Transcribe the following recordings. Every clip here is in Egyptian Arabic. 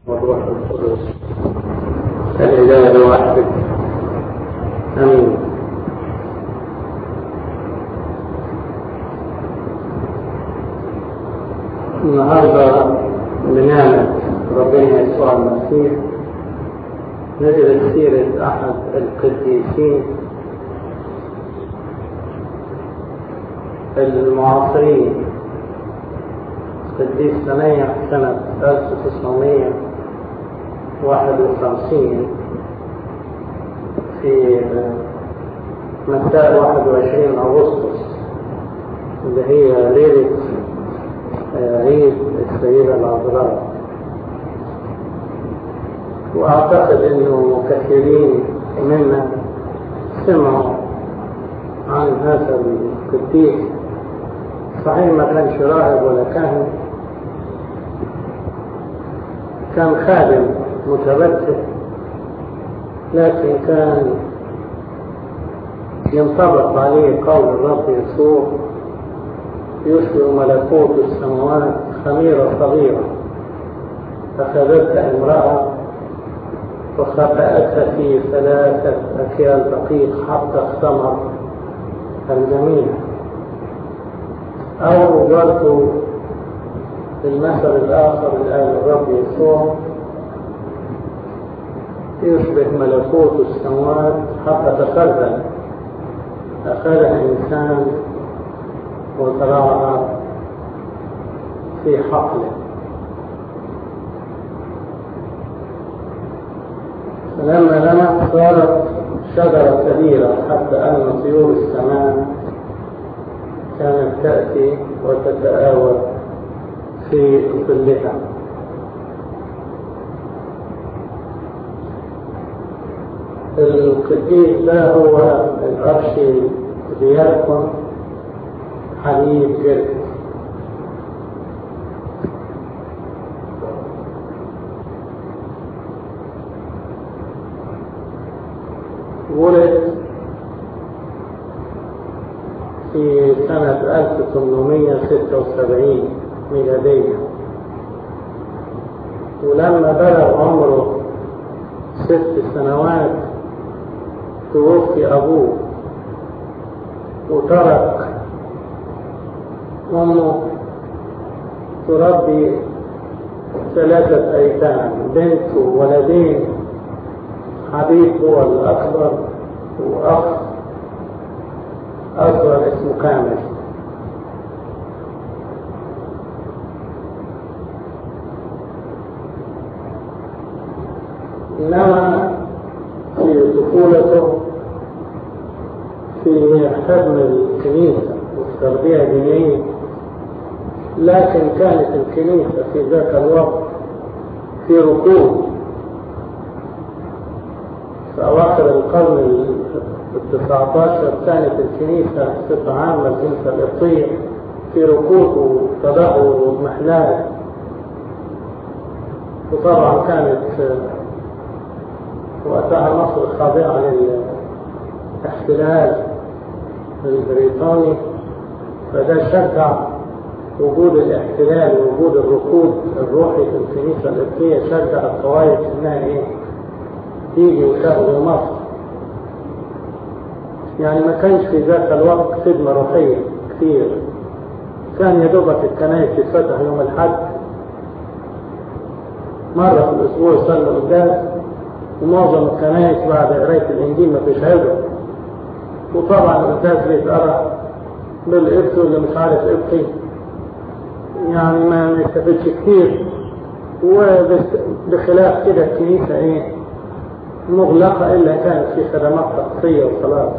والروح القدس الإله الواحد آمين النهارده بنعمة ربنا يسوع المسيح ندرس سيرة أحد القديسين المعاصرين قديس ثنية سنة 1951 في مساء 21 أغسطس اللي هي ليلة عيد السيدة العذراء وأعتقد أنه كثيرين منا سمعوا عن هذا القديس صحيح ما كانش راهب ولا كاهن كان خادم متبتل لكن كان ينطبق عليه قول الرب يسوع يشبه ملكوت السماوات خميرة صغيرة فخذتها امرأة وخبأتها في ثلاثة أكيال دقيق حتى الثمر الجميل أو برضو المثل الآخر اللي قال الرب يسوع يشبه ملكوت السماوات حتى تخزن أخذها إنسان وزرعها في حقله فلما لمت صارت شجرة كبيرة حتى أن طيور السماء كانت تأتي وتتآوى في ظلها القديس ده هو الأرشي دياكون حبيب جرد ولد في سنة 1876 ميلادية ولما بلغ عمره ست سنوات توفي أبوه وترك أمه تربي ثلاثة أيتام بنت وولدين حبيب هو الأكبر وأخ أصغر اسمه كامل إنما في طفولته في حضن الكنيسة والتربية الدينية لكن كانت الكنيسة في ذاك الوقت في ركود في أواخر القرن التسعة عشر كانت الكنيسة بصفة عامة الكنيسة القبطية في ركود وتدهور ومحلات وطبعا كانت وقتها مصر خاضعة للاحتلال البريطاني فده شجع وجود الاحتلال ووجود الركود الروحي في الكنيسة القبطية شجع الطوائف انها ايه تيجي وتاخد مصر يعني ما كانش في ذاك الوقت خدمة روحية كثير كان يا دوبك الكنائس تتفتح يوم الحد مرة في الأسبوع يصلوا قداس ومعظم الكنائس بعد قراية الإنجيل ما فيش عبر وطبعا القداس بيتقرا بالقبط واللي مش عارف قبطي يعني ما يستفدش كتير وبخلاف كده الكنيسة ايه مغلقة إلا كانت في خدمات شخصية وخلاص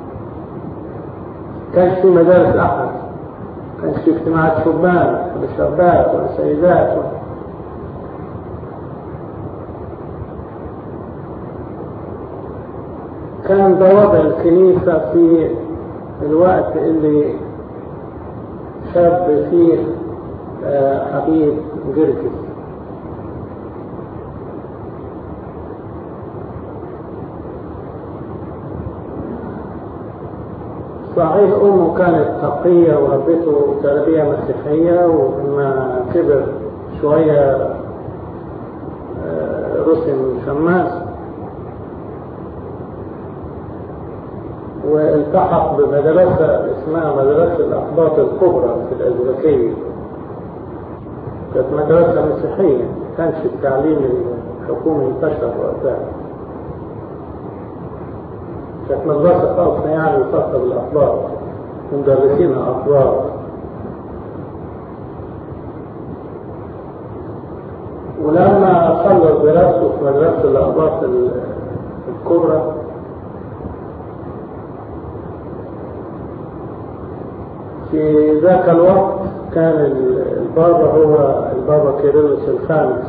كانش في مدارس أحد كانش في اجتماعات شبان ولا شابات ولا سيدات ولا كان ده وضع الكنيسة في الوقت اللي شاب فيه حبيب جرجس صحيح أمه كانت تقية وربته تربية مسيحية ولما كبر شوية رسم شماس والتحق بمدرسة اسمها مدرسة الأحباط الكبرى في الأزبكية كانت مدرسة مسيحية ما كانش التعليم الحكومي انتشر وقتها كانت مدرسة خاصة يعني خاصة بالأحباط مدرسين أحباط ولما خلص دراسته في مدرسة الأحباط الكبرى في ذاك الوقت كان البابا هو البابا كيرلس الخامس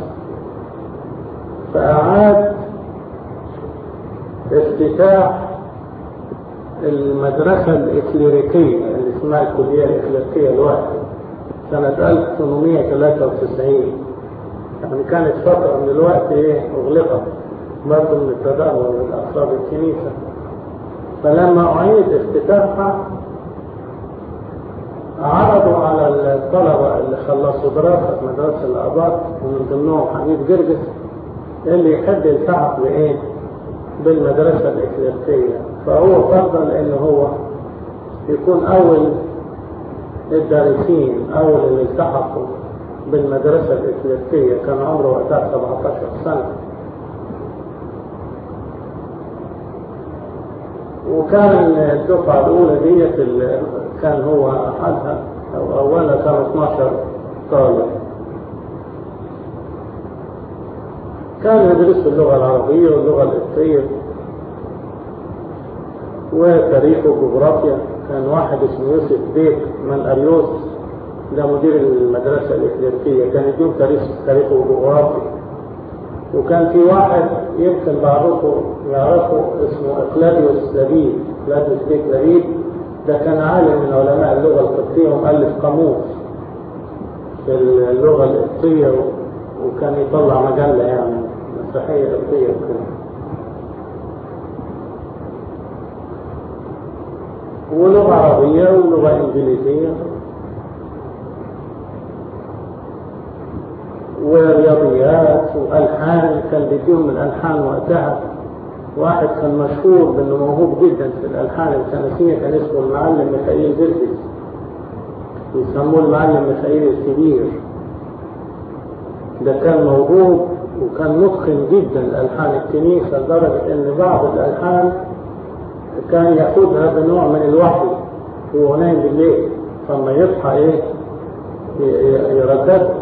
فأعاد افتتاح المدرسة الإكليريكية اللي اسمها الكلية الإكليريكية الواحدة سنة 1893 يعني كانت فترة من الوقت إيه أغلقت برضه من التدهور من أقصاب الكنيسة فلما أعيد افتتاحها عرضوا على الطلبة اللي خلصوا دراسة في مدرسة الآباط ومن ضمنهم حميد جرجس اللي يحب يلتحق بإيه؟ بالمدرسة الإكليريكية فهو فضل إن هو يكون أول الدارسين أول اللي التحقوا بالمدرسة الإكليريكية كان عمره وقتها 17 سنة وكان الدفعة الأولى ديت اللي كان هو أحدها أو أولها كان 12 طالب كان يدرس اللغة العربية واللغة الإبتية وتاريخ وجغرافيا كان واحد اسمه يوسف بيك من أريوس ده مدير المدرسة الإكليريكية كان يديهم تاريخ تاريخ وجغرافيا وكان في واحد يمكن بعضكم يعرفه اسمه إقلاديوس لبيب إقلاديوس بيك لبيب ده كان عالم من علماء اللغة القبطية ومؤلف قاموس في اللغة القبطية وكان يطلع مجلة يعني مسيحية قبطية وكده ولغة عربية ولغة إنجليزية ورياضيات وألحان كان بيديهم الألحان وقتها واحد كان مشهور بأنه موهوب جدا في الألحان الكنسية كان اسمه المعلم ميخائيل زربس يسموه المعلم ميخائيل الكبير ده كان موهوب وكان متقن جدا لألحان الكنيسة لدرجة أن بعض الألحان كان ياخدها بنوع من الوحي وهو نايم بالليل فلما يصحى ايه يرددها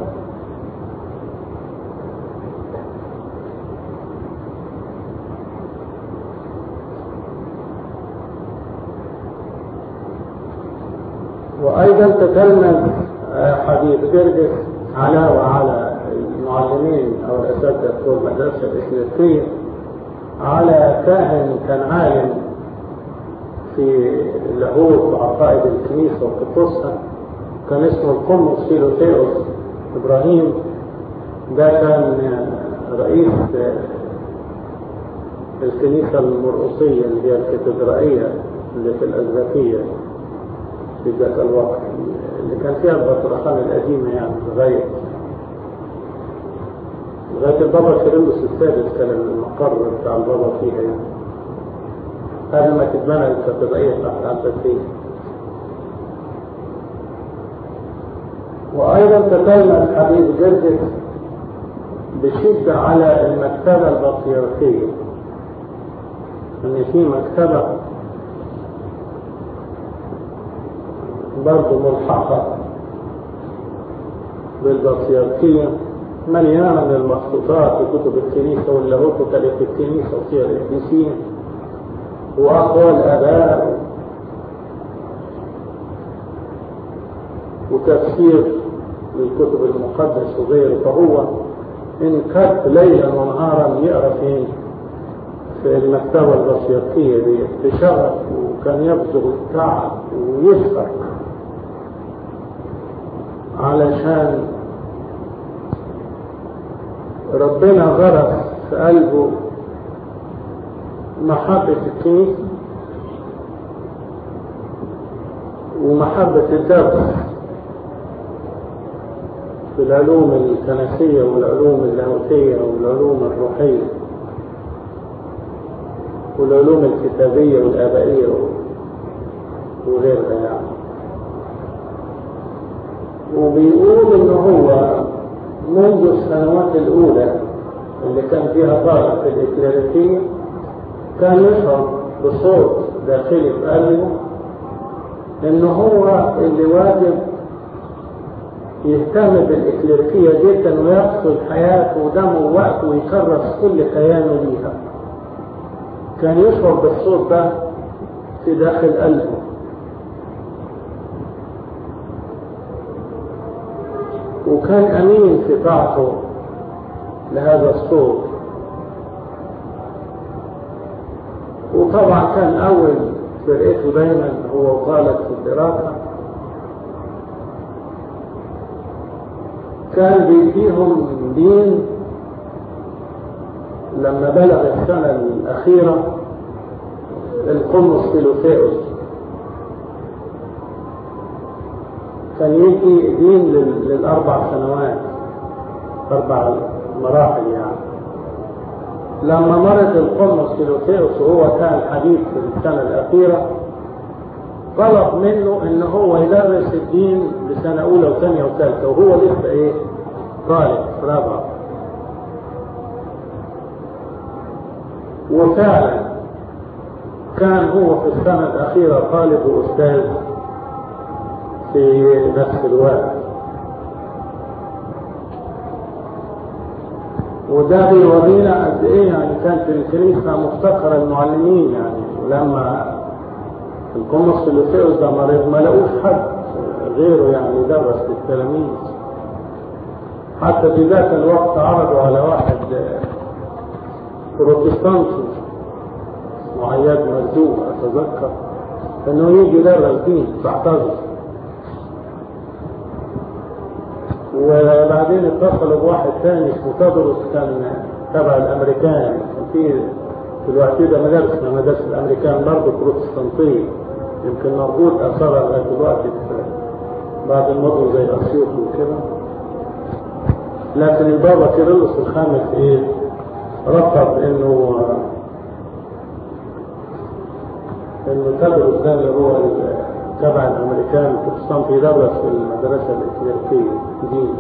وايضا تكلم حبيب جرجس على وعلى المعلمين او الاساتذه بتوع المدرسه الاسلاميه على كاهن كان عالم في لاهوت وعقائد الكنيسة وقطوسها كان اسمه القمص فيلوتيوس إبراهيم ده كان رئيس الكنيسة المرقصية اللي هي الكاتدرائية اللي في الأزبكية في ذاك الوقت اللي كان فيها البطرخان القديمة يعني لغاية لغاية البابا كيرلس السادس كان المقر بتاع البابا فيها يعني قبل ما تتبنى الكاتدرائية تحت الأساسية وأيضا تكلم الحبيب جرجس بشدة على المكتبة البطريركية إن في مكتبة برضه ملحقة بالبطريركية مليانة من المخطوطات وكتب الكنيسة واللاهوت وتاريخ الكنيسة وسير القديسين وأقوال آباء وتفسير للكتب المقدس وغيره فهو انكب ليلا ونهارا يقرا فين؟ في المكتبة البصيرتية دي بشغف وكان يبذل التعب ويسهر علشان ربنا غرس في قلبه محبة الكنيسة ومحبة الدرس في العلوم الكنسية والعلوم اللاهوتية والعلوم الروحية والعلوم الكتابية والآبائية وغيرها يعني وبيقول إن هو منذ السنوات الأولى اللي كان فيها طالب في الإكليريكية كان يشعر بصوت داخلي في قلبه إن هو اللي واجب يهتم بالإكليريكية جدا ويقتل حياته ودمه ووقته ويكرس كل كيانه ليها كان يشعر بالصوت ده في داخل قلبه وكان أمين في طاعته لهذا الصوت وطبعا كان أول فرقته دايما هو خالد في الدراسة كان بيديهم دين لما بلغ السنة الأخيرة القمص فيلوثيوس كان يدي دين للأربع سنوات أربع مراحل يعني لما مرض القمص فيلوثيوس وهو كان حديث في السنة الأخيرة طلب منه ان هو يدرس الدين لسنة اولى وثانية وثالثة وهو لسه ايه طالب رابع وفعلا كان هو في السنة الأخيرة طالب وأستاذ في نفس الوقت وده بيورينا قد ايه يعني كانت الكنيسة مفتقرة المعلمين يعني ولما القمص اللي فيه ده مريض ما لقوش حد غيره يعني يدرس للتلاميذ حتى في ذاك الوقت عرضوا على واحد بروتستانتي اسمه عياد مرزوق اتذكر انه يجي يدرس دين فاعتذر وبعدين اتصلوا بواحد ثاني اسمه تدرس كان تبع الامريكان كان في في الوقت ده مدارس اسمها مدارس الامريكان برضه بروتستانتيه يمكن موجود اثرها لغايه دلوقتي بعد المدن زي اسيوط وكده لكن البابا كيرلس الخامس ايه رفض انه انه تدرس ده اللي هو تبع الامريكان البروتستانت يدرس في المدرسه الكليريكيه دين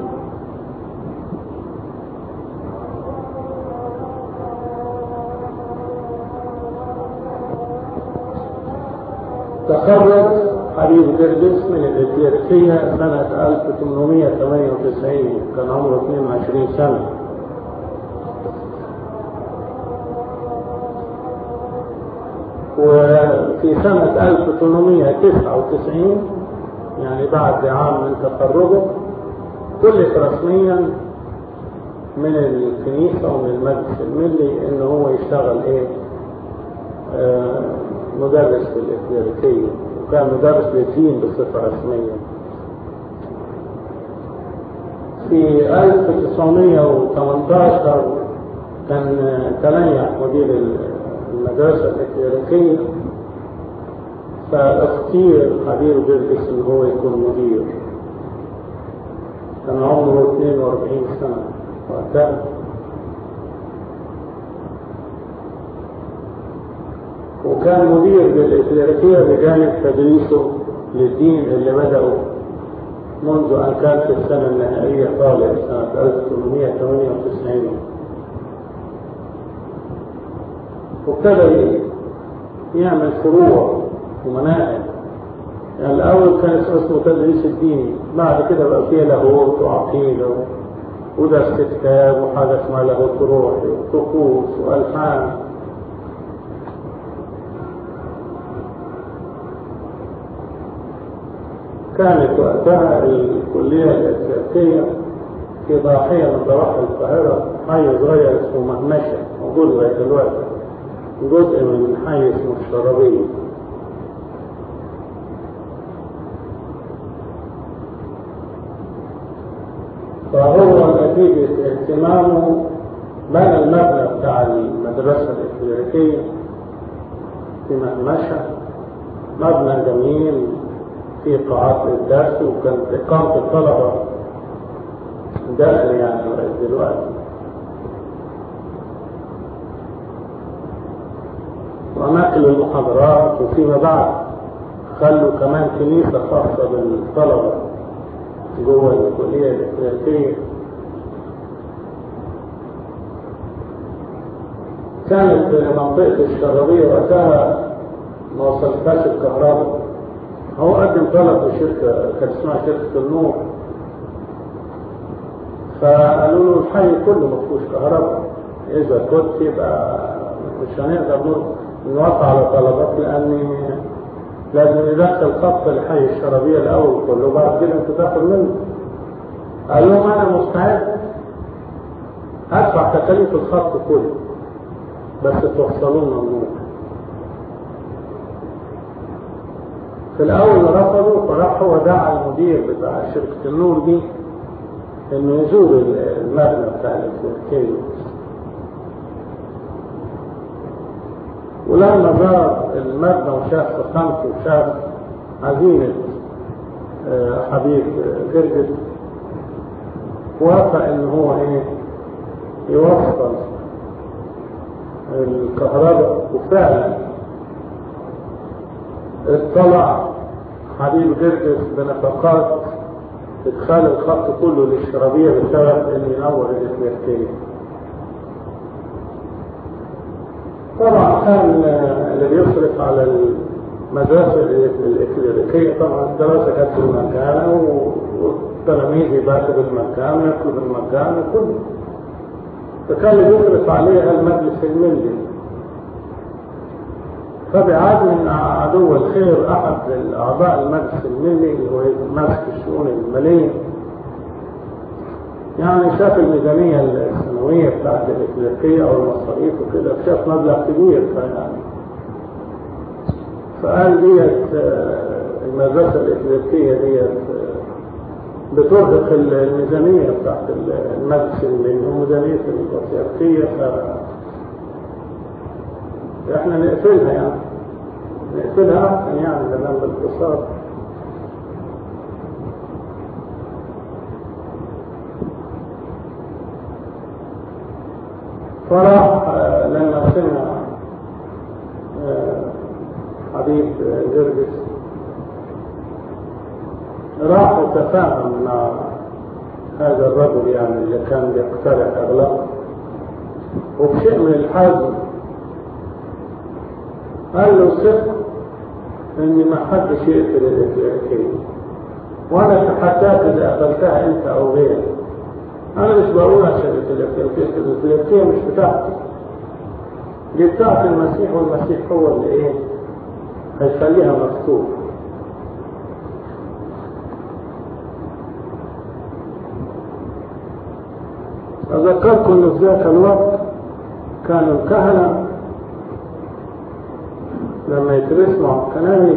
تخرج حبيب جرجس من الإكليريكية سنة 1898 كان عمره 22 سنة وفي سنة 1899 يعني بعد عام من تخرجه كلف رسميا من الكنيسة ومن المجلس الملي ان هو يشتغل ايه آه مدرس في الإكليريكية وكان مدرس للدين بصفة رسمية في 1918 كان تنيح مدير المدرسة الإكليريكية فاختير حبيب جرجس إن هو يكون مدير كان عمره 42 سنة وقتها وكان مدير للإكليريكية بجانب تدريسه للدين اللي بدأه منذ أن كان في السنة النهائية طالب سنة 1898 وابتدى يعمل فروع ومناهج يعني الأول كان اسمه تدريس الدين بعد كده بقى فيه لاهوت وعقيدة ودرس كتاب وحاجة اسمها لاهوت روحي وطقوس وألحان كانت وقتها الكلية الأساسية في ضاحية من ضواحي القاهرة حي صغير اسمه مهمشة موجود لغاية دلوقتي جزء من حي اسمه الشرابية فهو نتيجة اهتمامه بنى المبنى بتاع المدرسة الإكليريكية في مهمشة مبنى جميل في قاعات للدرس وكانت إقامة الطلبة داخل يعني لغاية دلوقتي وأماكن المحاضرات وفيما بعد خلوا كمان كنيسة خاصة بالطلبة جوه الكلية الإكليريكية كانت منطقة الشرابية وقتها ما وصلتهاش الكهرباء هو قدم طلب لشركة كانت اسمها شركة النور فقالوا له الحي كله ما فيهوش كهرباء إذا كنت يبقى مش هنقدر نوقع على طلبات لأن لازم يدخل خط الحي الشرابية الأول كله وبعد كده أنت تاخد منه قال لهم أنا مستعد أدفع تكاليف الخط كله بس توصلون النور في الأول رفضوا فراح هو دعا المدير بتاع شركة النور دي إنه يزور المبنى بتاع الكيلو ولما زار المبنى وشاف فخامته وشاف عزيمة حبيب جرجس وافق إن هو إيه يوصل الكهرباء وفعلا اطلع حبيب جرجس بنفقات ادخال الخط كله للشرابية بسبب ان ينور الاسمركية طبعا كان اللي بيصرف على المدرسة الإكليريكية طبعا الدراسة كانت بالمكان والتلاميذ يباتوا بالمكان وياكلوا بالمكان وكله فكان اللي بيصرف عليها المجلس الملي فبعاد من عدو الخير احد اعضاء المجلس الملي اللي هو ماسك الشؤون الماليه يعني شاف الميزانيه السنويه بتاعت الافريقيه او المصاريف وكده شاف مبلغ كبير فيعني فقال ديت المدرسه الافريقيه ديت بترهق الميزانيه بتاعت المجلس الملي وميزانيه الافريقيه ف احنا نقفلها يعني نقفلها احسن يعني لما بالاختصار فراح لما سمع حبيب جرجس راح وتفاهم مع هذا الرجل يعني اللي كان بيقترح اغلاق وبشيء من الحزم قال له ثق ان ما حدش يقتل الافريقيه وانا اتحداك اذا قتلتها انت او غيرك انا مش بقول عشان الافريقيه الافريقيه مش بتاعتي دي بتاعت المسيح والمسيح هو اللي ايه هيخليها مفتوح أذكركم أن في ذاك الوقت كانوا الكهنة لما يترسموا الكنائس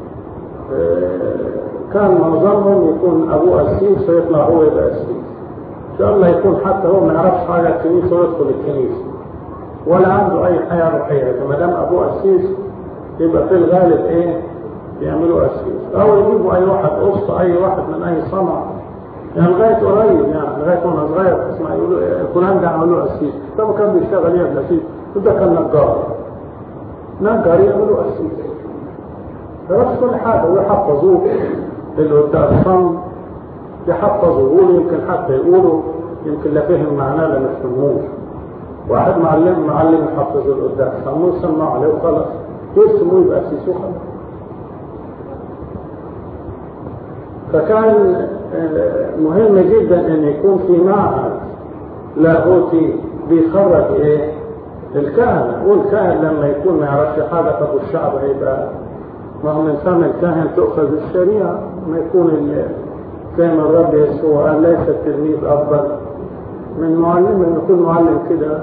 كان معظمهم يكون ابوه قسيس ويطلع هو يبقى قسيس ان شاء الله يكون حتى هو ما يعرفش حاجه عن الكنيسه ويدخل الكنيسه ولا عنده اي حياه روحيه فما دام ابوه قسيس يبقى في الغالب ايه يعملوا قسيس او يجيبوا اي واحد قسط اي واحد من اي صنع يعني لغايه قريب يعني لغايه وانا صغير تسمع يقولوا فلان ده عملوه قسيس طب كان بيشتغل ايه قسيس ده كان نجار نجار يعملوا قسيس بس كل حاجة ويحفظوه اللي بتاع الصم يحفظوه يمكن حتى يقولوا يمكن لا فهم معناه لا مش فهموش واحد معلم معلم يحفظ القداس سموه سمعوا عليه وخلاص يسموه يبقى سيسو خلاص فكان مهم جدا ان يكون في معهد لاهوتي بيخرج ايه الكهنة والكاهن لما يكون ما يعرفش حاجة طب الشعب هيبقى ما هو من فم الكاهن تؤخذ الشريعة ما يكون زي ما الرب يسوع قال ليس التلميذ أفضل من معلم ان يكون معلم كده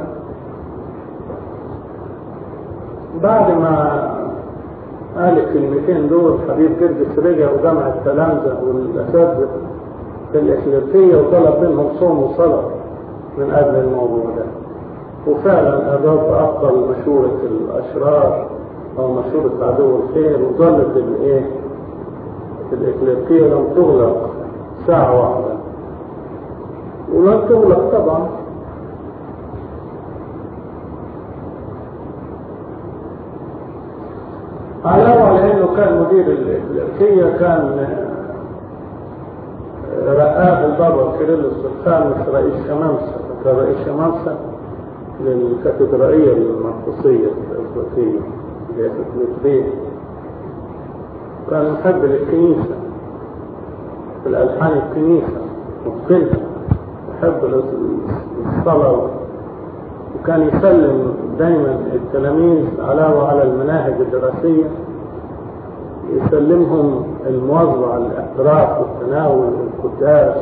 بعد ما قال الكلمتين دول حبيب جرجس رجع وجمع التلامذة والأساتذة في الإكليريكية وطلب منهم صوم وصلاة من أجل الموضوع ده وفعلا أضاف أفضل مشورة الأشرار أو مشورة عدو الخير وظلت الإيه الإكليريكية لم تغلق ساعة واحدة ولن تغلق طبعا علاوة على انه كان مدير الإركية كان رآه البابا كيرلس الخامس رئيس شمامسة كان رئيس شمامسة للكاتدرائية المرقسية الأسبوعية اللي هي في كان محب للكنيسة في الألحان الكنيسة متقنها يحب الصلاة وكان يسلم دايما التلاميذ علاوة على المناهج الدراسية يسلمهم المواظبة على الاعتراف والتناول والقداس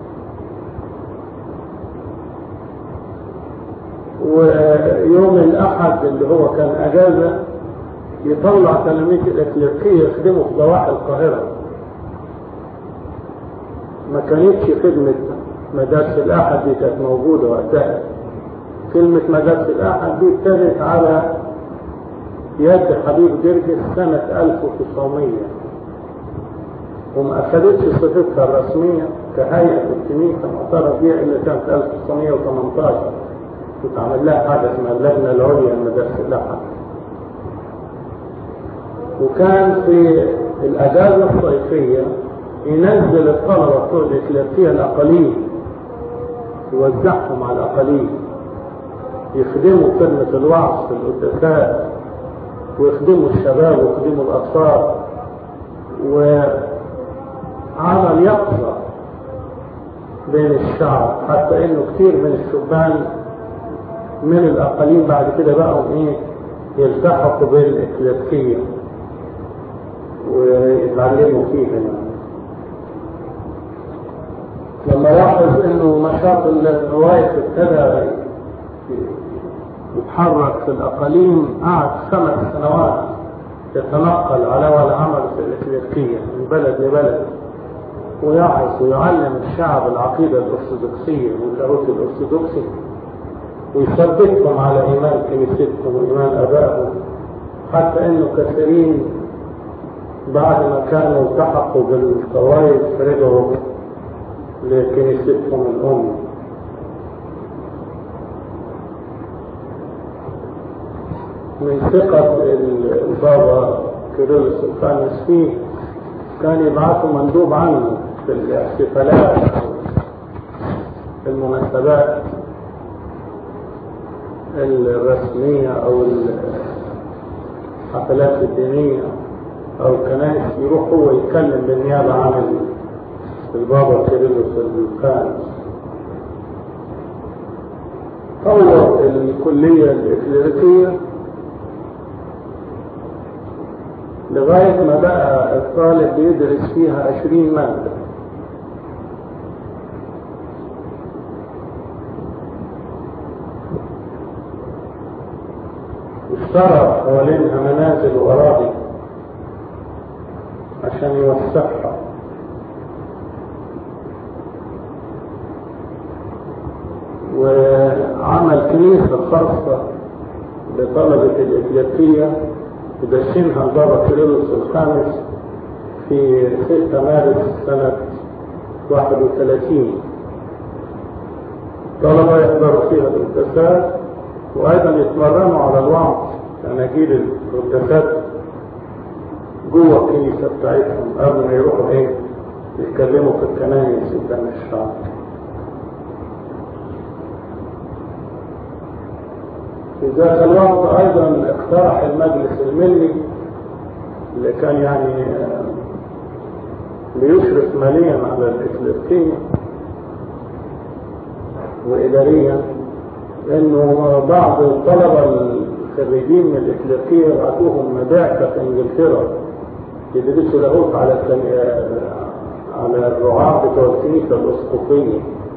ويوم الأحد اللي هو كان أجازة يطلع تلاميذ الإكليركية يخدموا في ضواحي القاهرة ما كانتش خدمة مدارس الأحد دي كانت موجودة وقتها كلمة مدارس الأحد دي ابتدت على يد حبيب جرجس سنة 1900 وما أخذتش صفتها الرسمية كهيئة الكنيسة معترف بها إلا سنة 1918 وتعمل لها حاجة اسمها اللجنة العليا لمدارس الأحد وكان في الأجازة الصيفية ينزل الطلبة بتوع الإكليركية الأقاليم يوزعهم على الأقاليم يخدموا خدمة الوعظ في القداسات ويخدموا الشباب ويخدموا الأطفال وعمل يقظة بين الشعب حتى انه كثير من الشبان من الأقاليم بعد كده بقوا ايه يلتحقوا بالإكليركية ويتعلموا فيها يعني. لما لاحظ انه نشاط الرواية ابتدى يتحرك في الاقاليم قعد خمس سنوات يتنقل على العمل في الإكليركية من بلد لبلد ويعظ ويعلم الشعب العقيدة الأرثوذكسية واللاهوت الأرثوذكسي ويثبتهم على إيمان كنيستهم وإيمان آبائهم حتى إنه كثيرين بعد ما كانوا التحقوا بالطوائف رجعوا لكنيستهم الأم من ثقة البابا كيرلس الخامس فيه كان يبعثوا مندوب عنه في الاحتفالات في المناسبات الرسمية أو الحفلات الدينية أو الكنائس يروح هو يتكلم بالنيابة عن البابا كيرلس الخامس طور الكلية الإكليريكية لغاية ما بقى الطالب بيدرس فيها عشرين مادة اشترى حوالينها منازل وأراضي عشان يوسعها وعمل كنيسة خاصة لطلبة الإكليركية يدشنها البابا كيرلس الخامس في 6 مارس سنة 31 طلبة يحضروا فيها القداسات وأيضا يتمرنوا على الوعظ أناجيل القداسات جوه الكنيسة بتاعتهم قبل ما يروحوا إيه يتكلموا في الكنائس قدام الشعب في ذات الوقت ايضا اقترح المجلس الملي اللي كان يعني بيشرف ماليا على الإفريقية وإداريا انه بعض الطلبة الخريجين من الإفريقية يبعثوهم مباعثة في انجلترا يدرسوا لاهوت على على الرعاة بتوع الكنيسة الأسقفية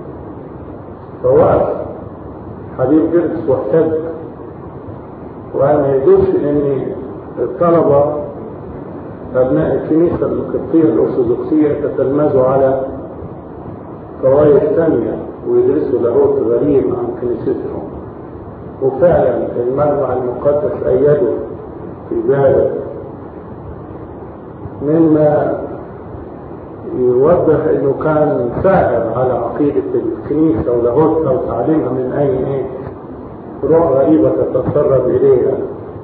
فوقف حبيب جرس واحتج وقال ما يجوز ان الطلبة ابناء الكنيسة القبطية الارثوذكسية يتتلمذوا على طوائف ثانية ويدرسوا لاهوت غريب عن كنيستهم وفعلا المجمع المقدس أيده في ذلك مما يوضح انه كان سائر على عقيدة الكنيسة ولاهوتها وتعليمها من اي ايه روح غريبة تتسرب اليها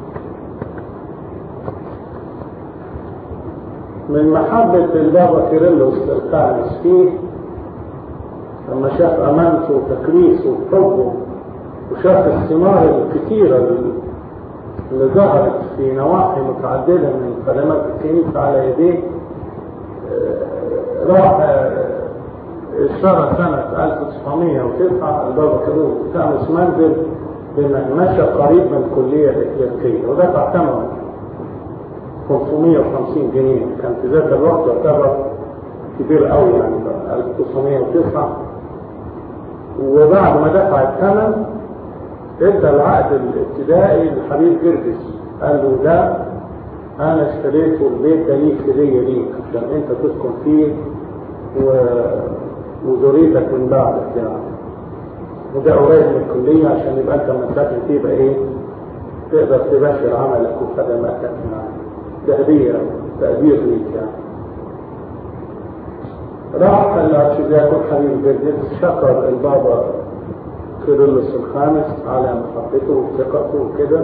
من محبة البابا كيرلس الخامس فيه لما شاف امانته وتكريسه وحبه وشاف الثمار الكثيرة اللي ظهرت في نواحي متعددة من خدمات الكنيسة على يديه راح اشترى سنة 1909 البابا كيرلس الخامس منزل بمهمشة قريب من الكلية الإكليريكية ودفع ثمنه 550 جنيه كان في ذاك الوقت يعتبر كبير قوي يعني 1909 وبعد ما دفع الثمن ادى العقد الابتدائي لحبيب جرجس قال له ده انا اشتريته البيت ده ليك هديه ليك عشان انت تسكن فيه و... وذريتك من بعدك يعني وده قريب من الكليه عشان يبقى انت لما تسافر فيه يبقى ايه تقدر تباشر عملك وخدماتك معاه ده هديه تقدير ليك يعني راح الارشدياكون حبيب جرجس شكر البابا كيرلس الخامس على محبته وثقته وكده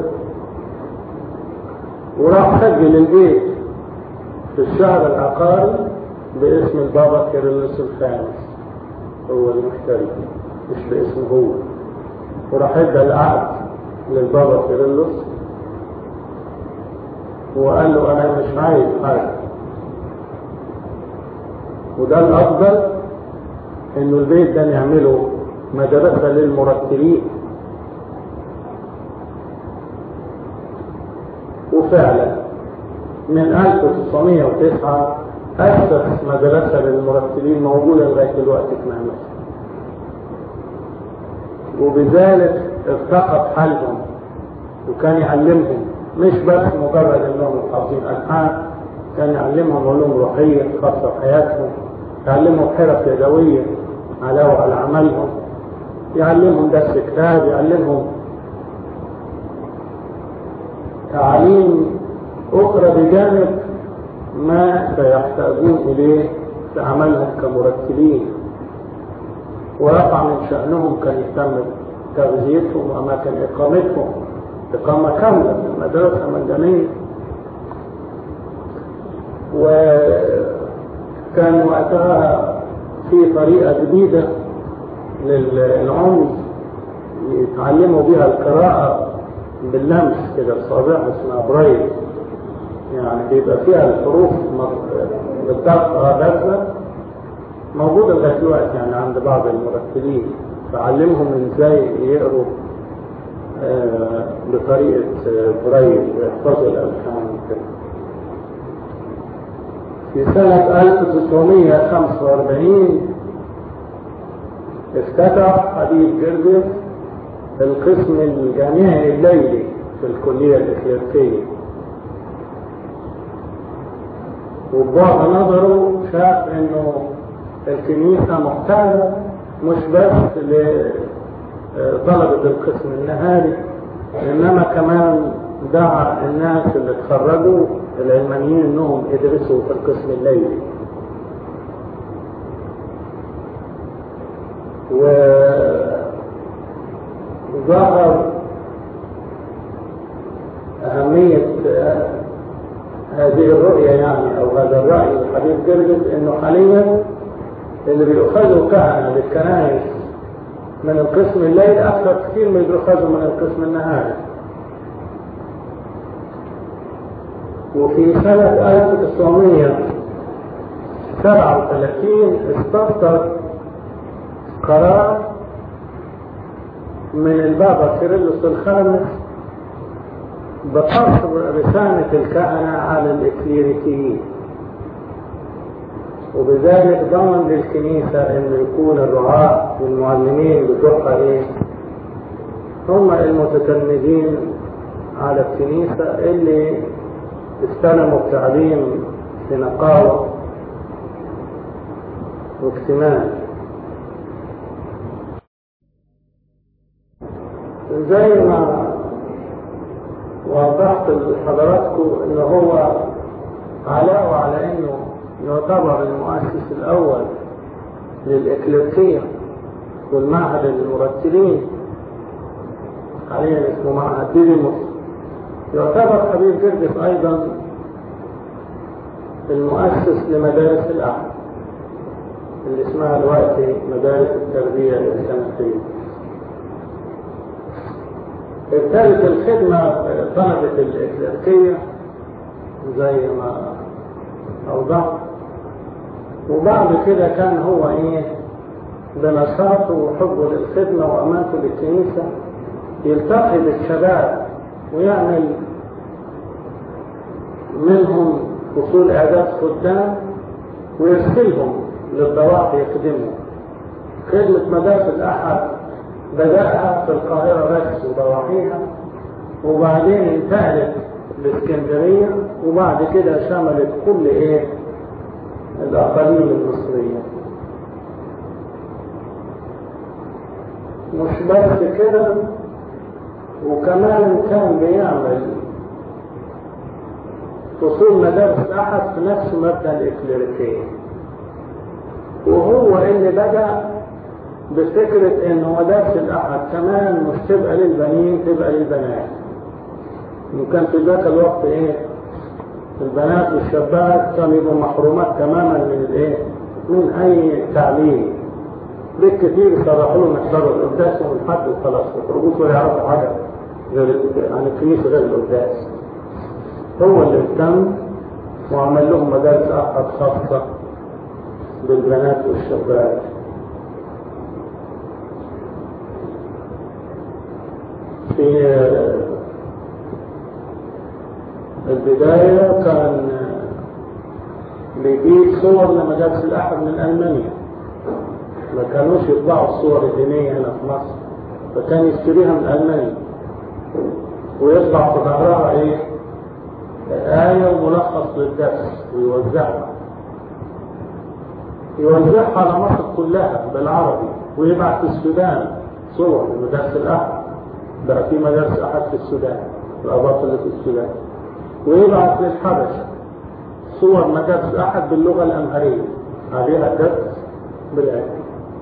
وراح سجل البيت في الشهر العقاري باسم البابا كيرلس الخامس هو المحترف مش باسمه هو وراح ادى العقد للبابا كيرلس وقال له انا مش عايز حاجه وده الافضل انه البيت ده نعمله مدرسة للمرتبين وفعلا من 1909 أسس مدرسة للمرتبين موجودة لغاية دلوقتي في مهمس وبذلك ارتقت حالهم وكان يعلمهم مش بس مجرد انهم حافظين الحان كان يعلمهم علوم روحيه خاصه بحياتهم يعلمهم حرف يدويه علاوه على عملهم يعلمهم درس كتاب يعلمهم تعليم أخرى بجانب ما سيحتاجون إليه في عملهم كمرتبين ويقع من شأنهم كان يهتم بتغذيتهم وأماكن إقامتهم إقامة كاملة في المدرسة مجانية وكان وقتها في طريقة جديدة للعمي يتعلموا بها القراءة باللمس كده الصابع اسمها برايل يعني بيبقى فيها الحروف بالضغط بارزة موجودة لغاية دلوقتي يعني عند بعض المرتبين فعلمهم ازاي يقروا آه بطريقة برايل ويحفظوا الألحان وكده في سنة 1945 افتتح حبيب جرجس القسم الجامعي الليلي في الكلية الإكليريكية وبعض نظره شاف انه الكنيسة محتاجة مش بس لطلبة القسم النهاري انما كمان دعا الناس اللي اتخرجوا العلمانيين انهم يدرسوا في القسم الليلي وظهر أهمية هذه الرؤية يعني أو هذا الرأي الحبيب جرجس إنه حاليا اللي بيؤخذوا كهنة للكنائس من القسم الليل أكثر كثير من اللي بيؤخذوا من القسم النهاري وفي سنة 1937 استصدر قرار من البابا كيرلس الخامس بقصر رسالة الكهنة على الإكليريكيين وبذلك ضمن للكنيسة أن يكون الرعاة والمعلمين بتوعها إيه؟ هم المتتلمذين على الكنيسة اللي استلموا التعليم في نقاوة واكتمال زي ما وضحت لحضراتكم ان هو علاوة على انه يعتبر المؤسس الأول للإكليركية والمعهد المرتلين حاليا اسمه معهد ديديموس يعتبر حبيب جرجس أيضا المؤسس لمدارس الأحد اللي اسمها دلوقتي مدارس التربية الإسلامية ابتدت الخدمة طلبة الإكليركية زي ما أوضحت وبعد كده كان هو إيه بنشاطه وحبه للخدمة وأمانته للكنيسة يلتقي بالشباب ويعمل منهم فصول إعداد خدام ويرسلهم للضواحي يخدمهم خدمة مدارس الأحد بدأها في القاهرة بس وضواحيها وبعدين انتقلت لاسكندرية وبعد كده شملت كل ايه الأقاليم المصرية مش بس كده وكمان كان بيعمل فصول مدارس أحد في نفس مبنى الإكليريكية وهو اللي بدأ بفكرة إن مدارس الأحد كمان مش تبقى للبنين تبقى للبنات وكان في ذاك الوقت إيه البنات والشابات كانوا يبقوا محرومات تماما من الإيه من أي تعليم بالكثير صرحوا لهم يحضروا القداس ومن حد وخلاص ما يخرجوش ولا يعرفوا حاجة غير عن الكنيسة غير القداس هو اللي اهتم وعمل لهم مدارس أحد خاصة بالبنات والشباب في البداية كان بيجيب صور لمدارس الأحد من ألمانيا ما كانوش يطبعوا الصور الدينية هنا في مصر فكان يشتريها من ألمانيا ويطبع في ظهرها إيه؟ آية وملخص للدرس ويوزعها يوزعها على مصر كلها بالعربي ويبعت في السودان صور لمدارس الأحد بقى في مدارس أحد في السودان الأباط اللي في السودان ويبعت للحبشة صور مدارس أحد باللغة الأمهرية عليها درس بالعلم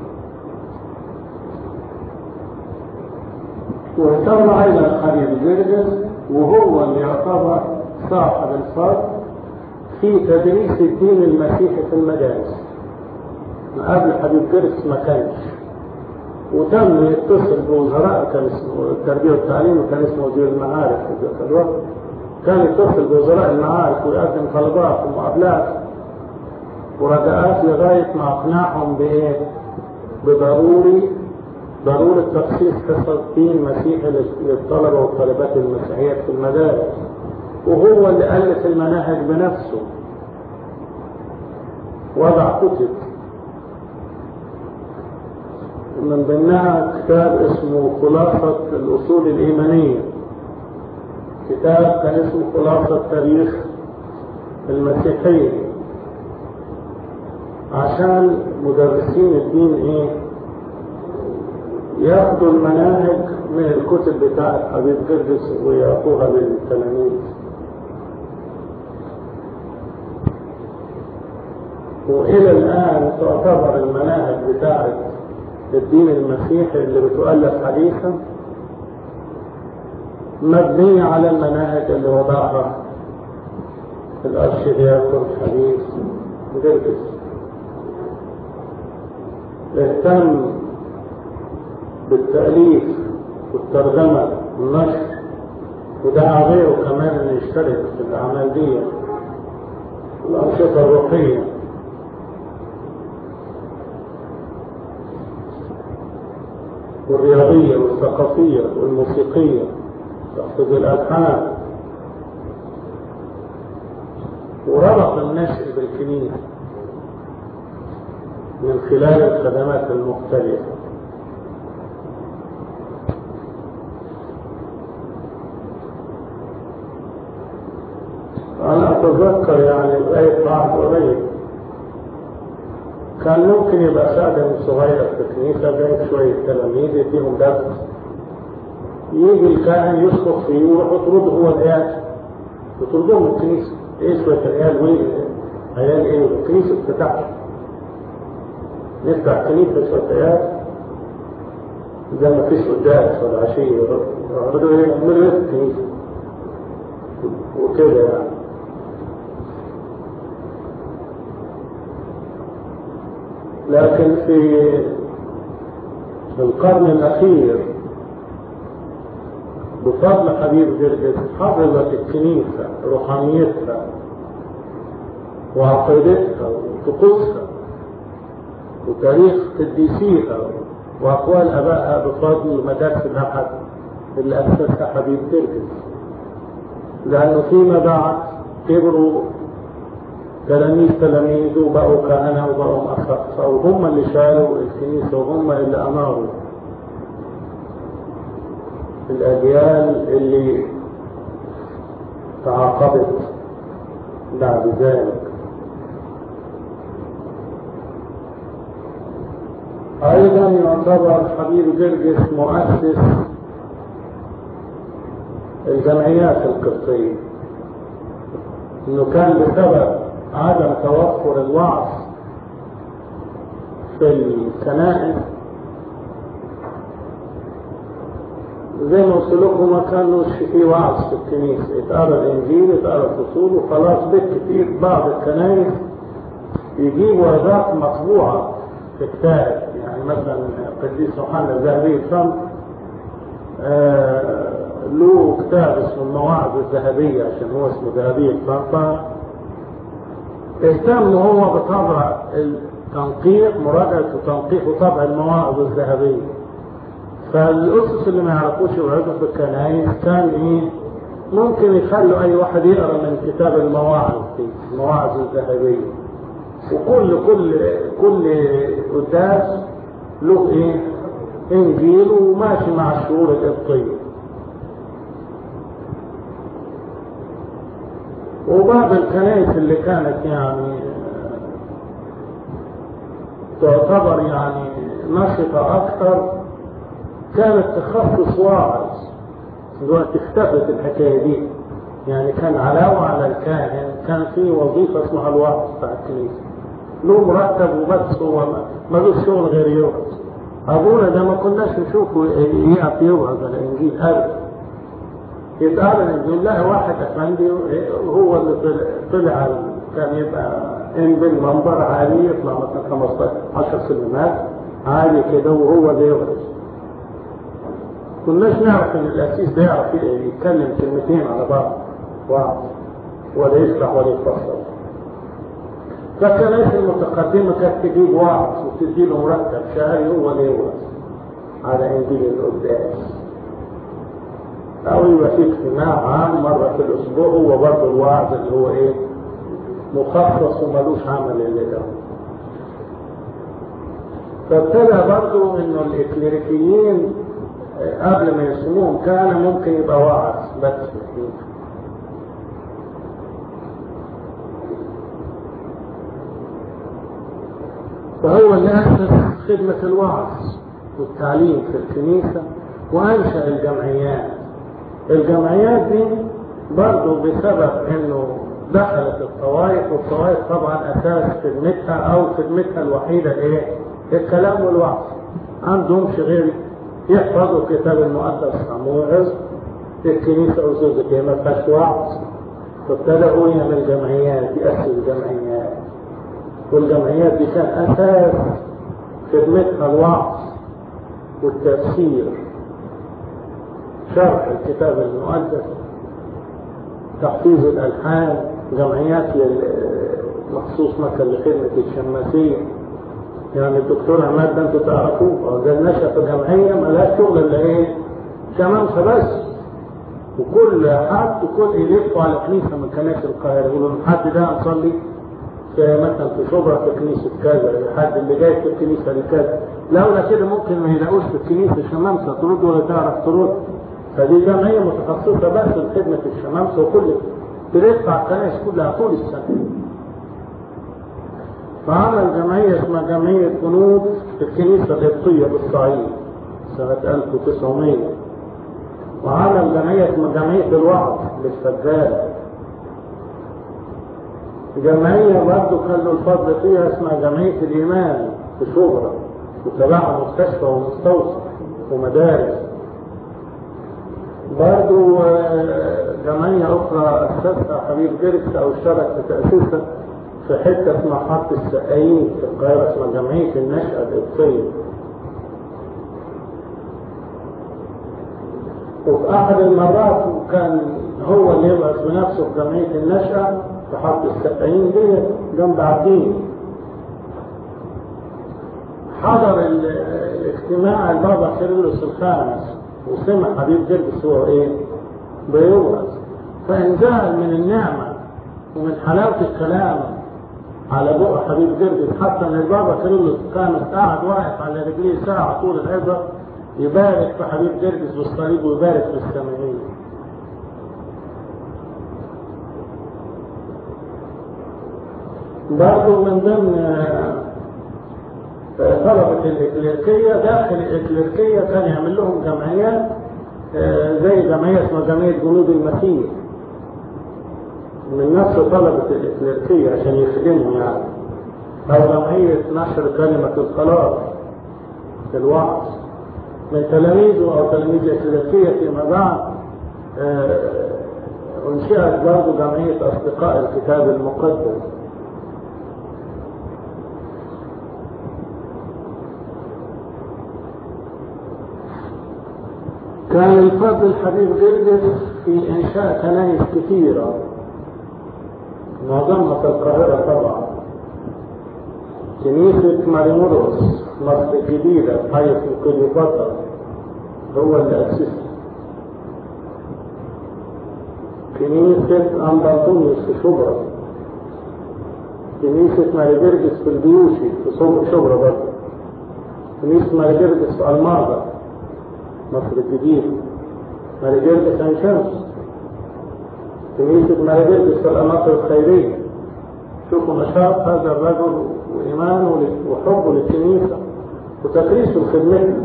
واهتم أيضا حبيب جرجس وهو اللي يعتبر صاحب الفضل في تدريس الدين المسيحي في المدارس قبل حبيب جرجس ما كانش وتم يتصل بوزراء كان اسمه التربية والتعليم وكان اسمه وزير المعارف في ذاك الوقت كان يتصل بوزراء المعارف ويقدم طلبات ومقابلات ورجاءات لغاية ما أقنعهم بإيه؟ بضروري ضرورة تخصيص حصص دين مسيحي للطلبة والطالبات المسيحيات في المدارس وهو اللي ألف المناهج بنفسه وضع كتب من ضمنها كتاب اسمه خلاصة الأصول الإيمانية كتاب كان اسمه خلاصة تاريخ المسيحية عشان مدرسين الدين ايه ياخدوا المناهج من الكتب بتاعت حبيب جرجس ويعطوها للتلاميذ والى الان تعتبر المناهج بتاعت الدين المسيحي اللي بتؤلف حديثا مبنية على المناهج اللي وضعها الأرشدياكون حديث جرجس اهتم بالتأليف والترجمة والنشر ودعا غيره كمان ان يشترك في الأعمال دي الأنشطة الروحية والرياضية والثقافية والموسيقية تحفظ الألحان وربط النشء بالكنيسة من خلال الخدمات المختلفة أنا أتذكر يعني لغاية بعد قريب كان ممكن يبقى خادم صغير في الكنيسة جايب شوية تلاميذ يديهم درس يجي الكاهن يسقط فيه ويروح يطرده هو العيال يطردهم من الكنيسة ايه شوية العيال عيال ايه الكنيسة بتاعته نفتح كنيسة فتيات زي ما فيش قداس ولا عشية يقعدوا يعملوا ايه في الكنيسة وكده يعني لكن في القرن الأخير بفضل حبيب جرجس حفظت الكنيسة روحانيتها وعقيدتها وطقوسها وتاريخ قديسيها وأقوال أبائها بفضل مدارس الأحد اللي أسسها حبيب جرجس لأنه فيما بعد كبروا تلاميذ تلاميذ وبقوا كهنة وبقوا مؤسسة وهم اللي شالوا الكنيسة وهم اللي أناروا الأجيال اللي تعاقبت بعد ذلك أيضا يعتبر حبيب جرجس مؤسس الجمعيات القبطية انه كان بسبب عدم توفر الوعظ في الكنائس زي ما قلت لكم ما كانوش في وعظ في الكنيسة يتقرا الإنجيل يتقرا الفصول وخلاص بالكثير بعض الكنائس يجيبوا عظات مطبوعة في كتاب يعني مثلا القديس يوحنا الذهبي الفم آه له كتاب اسمه المواعظ الذهبية عشان هو اسمه ذهبي الفم اهتم هو بطبع التنقيق مراجعة وتنقيق وطبع المواعظ الذهبية فالأسس اللي ما يعرفوش يوعظوا في الكنائس كان إيه ممكن يخلوا أي واحد يقرأ من كتاب المواعظ دي المواعظ الذهبية وكل كل كل قداس له إيه إنجيل وماشي مع الشهور القبطية وبعض الكنائس اللي كانت يعني تعتبر يعني نشطة أكثر كانت تخصص واعظ دلوقتي اختفت الحكاية دي يعني كان علاوة على الكاهن كان في وظيفة اسمها الوعظ بتاع الكنيسة له مرتب وبس هو ملوش شغل غير يوعظ أبونا ده ما كناش نشوفه يقف يوعظ الإنجيل أبدا يتقال الإنجيل لا واحد أفندي هو اللي طلع, طلع كان يبقى انزل منبر عالي يطلع مثلا 15 10 سلمات عالي كده وهو اللي يوعظ كناش نعرف ان الاسيس ده يعرف يتكلم كلمتين على بعض واحد ولا يشرح ولا يفسر فالكنائس المتقدمه كانت تجيب واعظ وتدي له مرتب شهري هو اللي يوعظ على انجيل القداس او يبقى في اجتماع عام مره في الاسبوع هو برضه الواعظ اللي هو ايه مخصص وملوش عمل اللي ده فابتدى برضه انه الاكليريكيين قبل ما يسموهم كان ممكن يبقى واعظ بس فهو اللي أسس خدمة الوعظ والتعليم في الكنيسة وأنشأ الجمعيات الجمعيات دي برضه بسبب انه دخلت الطوائف والطوائف طبعا اساس خدمتها او خدمتها الوحيده ايه؟ الكلام والوعظ عندهمش غير يحفظوا الكتاب المقدس موعظ في الكنيسة أسس كده ما فيهاش وعظ فابتدأوا يعمل جمعيات يأسس جمعيات والجمعيات دي كان أساس خدمتها الوعظ والتفسير شرح الكتاب المقدس تحفيظ الألحان جمعيات مخصوص مثلا لخدمة الشماسية يعني الدكتور عماد ده انتوا تعرفوه ده نشأ في جمعية ملهاش شغل الا ايه؟ شمامسة بس وكل حد وكل يلفوا على كنيسة من كنائس القاهرة يقولوا الحد ده هنصلي في مثلا في شبرا في كنيسة كذا الحد اللي جاي في الكنيسة لكذا لولا كده ممكن ما يلاقوش في الكنيسة شمامسة ترد ولا تعرف ترد فدي جمعية متخصصة بس لخدمة الشمامسة وكل تلف على الكنائس كلها طول السنة فعمل جمعية اسمها جمعية جنود في الكنيسة القبطية بالصعيد سنة 1900 وعمل جمعية اسمها جمعية الوعظ بالسجادة جمعية برضه كان له الفضل فيها اسمها جمعية الإيمان في شبرا وتبعها مستشفى ومستوصف ومدارس برضو جمعية أخرى أسسها حبيب جرس أو اشترك في تأسيسها في حتة اسمها حرب السقايين في القاهرة اسمها جمعية النشأة القبطية وفي أحد المرات كان هو اللي يبعث بنفسه في جمعية النشأة في حرب السقايين دي جنب عبدين حضر الاجتماع البابا كيرلس الخامس وسمع حبيب جرجس هو ايه بيوعظ فانزعل من النعمة ومن حلاوة الكلام على بق حبيب جرجس حتى ان البابا كيرلس الخامس قاعد واقف على رجليه ساعة طول العبر يبارك في حبيب جرجس بالصليب ويبارك في السامعين برضه من ضمن طلبة الإكليركية داخل الإكليركية كان يعمل لهم جمعيات زي جمعية اسمها جمعية جنود المسيح من نفس طلبة الإكليركية عشان يخدموا يعني أو جمعية نشر كلمة الخلاص في الوعظ من تلاميذه أو تلاميذ الإكليركية فيما بعد أنشئت برضه جمعية أصدقاء الكتاب المقدس كان الفضل الحبيب جرجس في إنشاء كنائس كثيرة معظمها في القاهرة طبعا كنيسة ماريموروس مصر الجديدة حي في كليوباترا هو اللي أسسها كنيسة أمبانطونيوس في شبرا كنيسة ماري جرجس في البيوشي في شبرا برضه كنيسة ماري جرجس في الماظة مصر الجديدة ماري جرجس عين شمس كنيسة ماري جرجس في الأماكن الخيرية شوفوا نشاط هذا الرجل وإيمانه وحبه للكنيسة وتكريسه لخدمته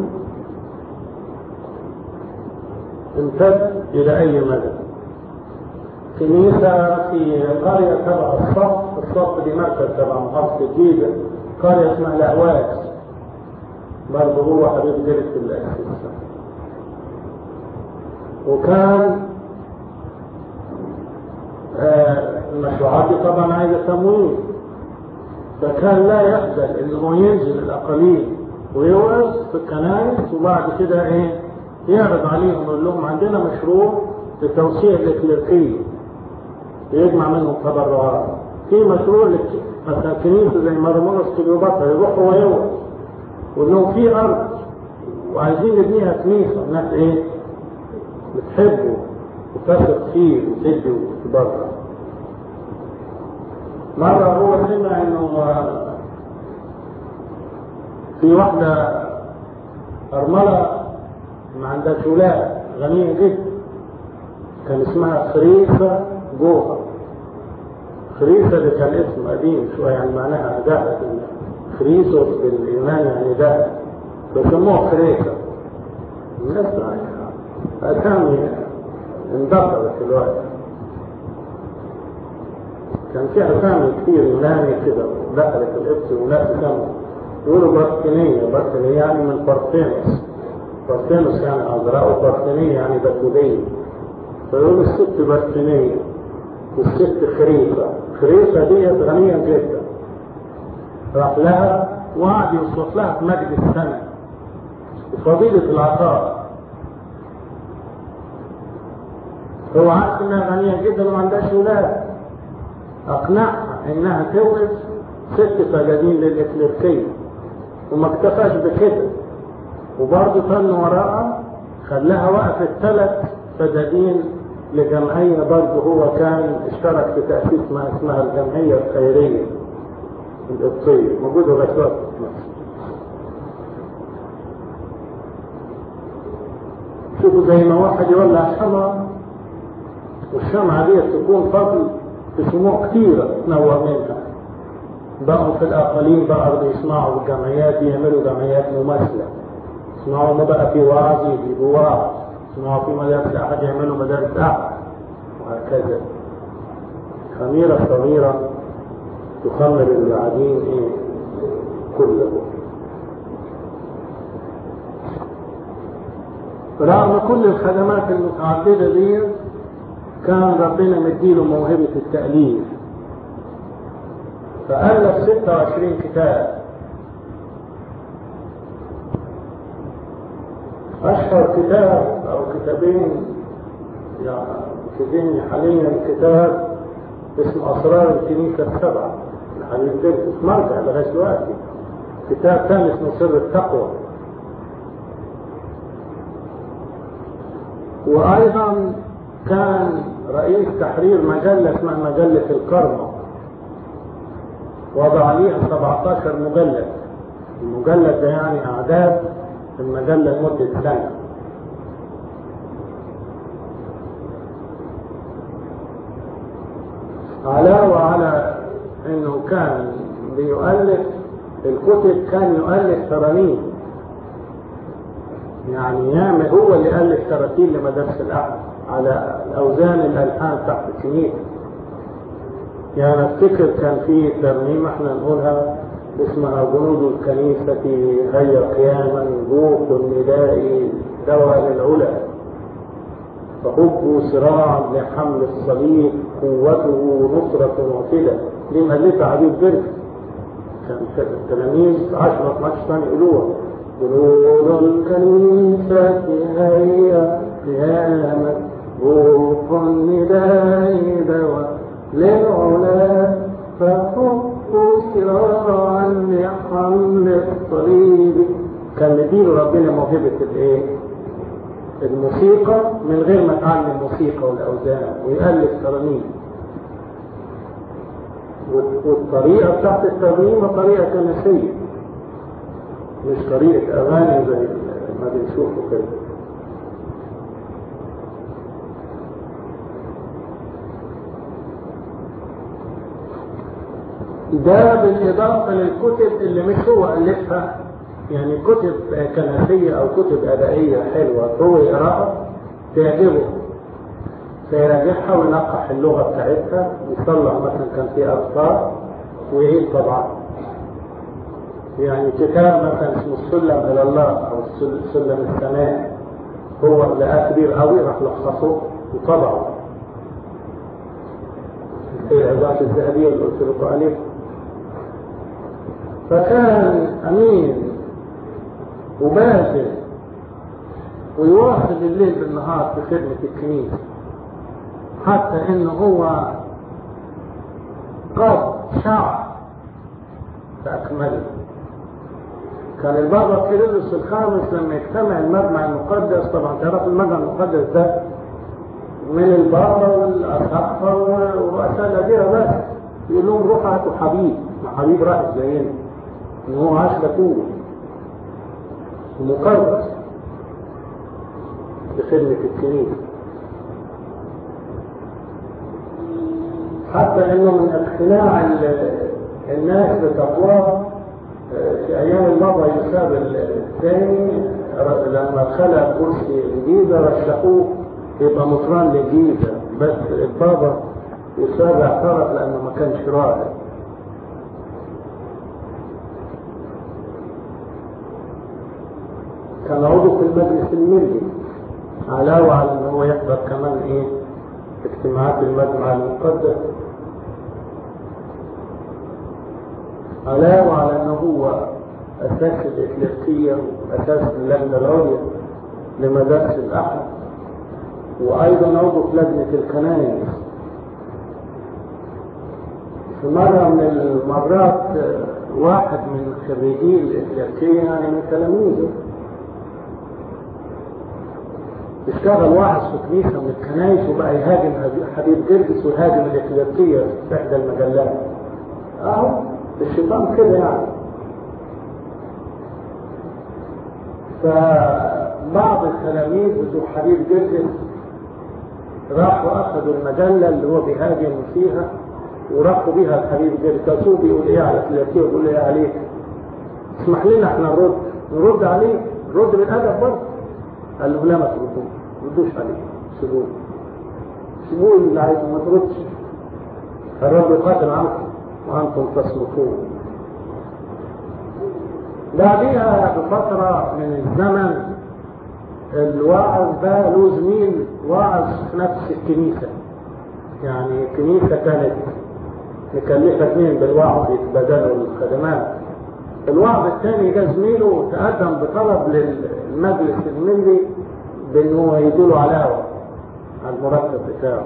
امتد إلى أي مدى كنيسة في قرية تبع الصف الصف دي مركز تبع محافظة الجيزة قرية اسمها الأهواز برضه هو حبيب جرس في الأساس وكان آه المشروعات دي طبعا عايزة تمويل فكان لا يقبل انه ينزل الاقاليم ويوعظ في الكنائس وبعد كده ايه يعرض عليهم يقول لهم عندنا مشروع لتوسيع الاكليركيه يجمع منهم تبرعات في مشروع لك مثلا كنيسه زي مرمورس كليوباترا يروح هو يوعظ يقول لهم في ارض وعايزين نبنيها كنيسه الناس ايه بتحبه وتثق فيه وتدي وتبرع مرة هو سمع انه في واحدة أرملة ما عندها شولات غنية جدا كان اسمها خريفة جوهر خريفة ده كان اسم قديم شوية يعني معناها ذهب خريسوس بالإيمان يعني ذهب بيسموه خريفة الناس أسامي اندثرت في الوقت كان في أسامي كتير يوناني كده دخلت الإبس وناس كانوا يقولوا برتينية برتينية يعني من برتينوس برتينوس يعني عذراء وبرتينية يعني بتولية فيقولوا الست برتينية والست خريفة خريفة ديت غنية جدا راح لها وقعد يوصف لها في مجد السنة وفضيلة العطاء هو عارف انها غنية جدا وما عندهاش ولاد اقنعها انها تورث ست فدادين للاكليركية وما اكتفاش بكده وبرضه تن وراءها خلاها وقفت ثلاث فدادين لجمعية برضه هو كان اشترك في تأسيس ما اسمها الجمعية الخيرية القبطية موجودة لغاية دلوقتي في مصر شوفوا زي ما واحد يولع شمعة والشمعة دي تكون فضل في شموع كثيرة تنور منها بقوا في الأقاليم بقوا يسمعوا الجمعيات يعملوا جمعيات مماثلة يسمعوا ما بقى في وعظ يجيبوا وعظ يسمعوا في مدارس أحد يعملوا مدارس أحد وهكذا خميرة صغيرة تخمر العجين ايه كله رغم كل الخدمات المتعددة دي كان ربنا مديله موهبة التأليف فألف 26 كتاب أشهر كتاب أو كتابين يعني في ذهني حاليا كتاب اسمه أسرار الكنيسة السبعة الحديث درس مرجع لغاية دلوقتي كتاب ثاني اسمه سر التقوى وأيضا كان رئيس تحرير مجلة اسمها مجلة الكرمة وضع ليها 17 مجلد المجلد ده يعني أعداد المجلة لمدة سنة علاوة على انه كان بيؤلف الكتب كان يؤلف ترانيم يعني يعمل هو اللي ألف تراتيل لمدارس الأحد على أوزان الألحان تحت الكنيسة يعني افتكر كان في ترنيمة احنا نقولها اسمها جنود الكنيسة هيا قياما بوق النداء دواء للعلا فحبه صراع لحمل الصليب قوته نصرة وفدة دي مؤلفة عبيد برك كان التلاميذ 10 12 سنة يقولوها جنود الكنيسة هيا قياما بوق النداء دواء للعلا فحبه صراعا لحمل الصليب كان مديله ربنا موهبة الايه؟ الموسيقى من غير ما اتعلم موسيقى والاوزان ويألف ترانيم والطريقة بتاعت الترنيمة طريقة كنسية مش طريقة أغاني زي ما بنشوفه كده ده بالإضافة للكتب اللي مش هو ألفها يعني كتب كنسية أو كتب أدائية حلوة هو يقرأها تعجبه فيراجعها وينقح اللغة بتاعتها يصلح مثلا كان في أخطاء ويعيد طبعا يعني كتاب مثلا اسمه السلم إلى الله أو سلم السماء هو لقاه كبير قوي راح لخصه وطبعه العظات الذهبية اللي قلت لكم عليها فكان أمين وباسل ويواصل الليل بالنهار في خدمة الكنيسة حتى انه هو قاد شعب فأكمله كان البابا كيرلس الخامس لما يجتمع المجمع المقدس طبعا تعرف المجمع المقدس ده من البابا والأصحاب ورؤساء الأديرة بس يقول لهم روحوا هاتوا حبيب ما حبيب راح زينا ان هو عاش لكوه ومقربس بخدمة الكنيسة حتى انه من اقتناع الناس بتقواه في ايام البابا يوسف الثاني لما خلق كرسي الجيزه رشحوه يبقى مطران للجيزه بس البابا يوسف اعترض لانه ما كانش راهب كان عضو في المجلس الملي علاوة على ان هو يحضر كمان ايه اجتماعات المجمع المقدس علاوة على انه هو اساس الافريقية واساس اللجنة العليا لمدارس الاحد وايضا عضو في لجنة الكنائس في مرة من المرات واحد من خريجي الافريقية يعني من تلاميذه اشتغل واحد في كنيسة من الكنائس وبقى يهاجم حبيب جرجس ويهاجم الإكليركية في إحدى المجلات. أهو الشيطان كده يعني. فبعض التلاميذ بتوع حبيب جرجس راحوا أخذوا المجلة اللي هو بيهاجم فيها وراحوا بيها الحبيب جرجس شو بيقول إيه على الإكليركية ويقول إيه عليه. اسمح لنا احنا نرد نرد عليه نرد بالأدب برضه. قال له لا ما تردوش ما تردوش عليه سيبوه سيبوه اللي عايزه ما تردش الرب يقاتل عنكم وأنتم تصمتون بعدها بفترة من الزمن الواعظ ده له زميل واعظ في نفس الكنيسة يعني الكنيسة كانت مكلفة اثنين بالوعظ يتبادلوا الخدمات الوعظ الثاني ده زميله تقدم بطلب للمجلس الملي بانه يدوله علاوة على المرتب بتاعه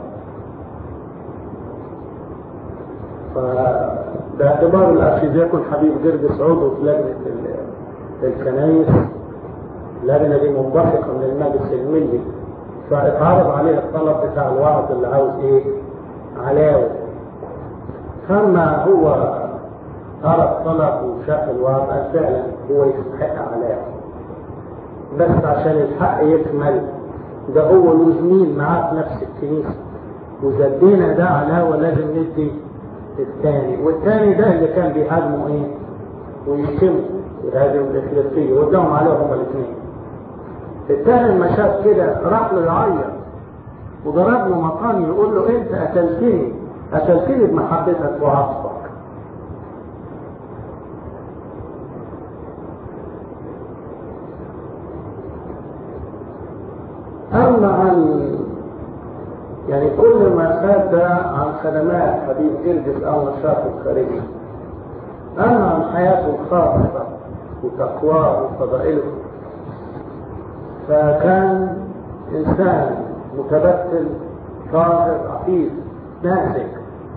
فباعتبار الاخ يكون حبيب جرجس عضو في لجنة الكنايس اللجنة دي منبثقة من المجلس الملي فاتعرض عليه الطلب بتاع الوعظ اللي عاوز ايه علاوة فما هو طلب طلب وشاف الوعظ قال فعلا هو يستحق علاوة بس عشان الحق يكمل ده هو له زميل معاه في نفس الكنيسة وزدينا ده علاوة لازم ندي الثاني والثاني ده اللي كان بيهاجموا ايه ويشتموا هذه الإخلاصية واداهم عليهم هما الاثنين الثاني لما شاف كده راح له يعيط وضرب له مطان يقول له انت قتلتني قتلتني بمحبتك وعطفك اما عن يعني كل ما فات عن خدمات حبيب جرجس او نشاطه الخارجي اما عن حياته الخاصه وتقواه وفضائله فكان انسان متبتل طاهر عفيف ناسك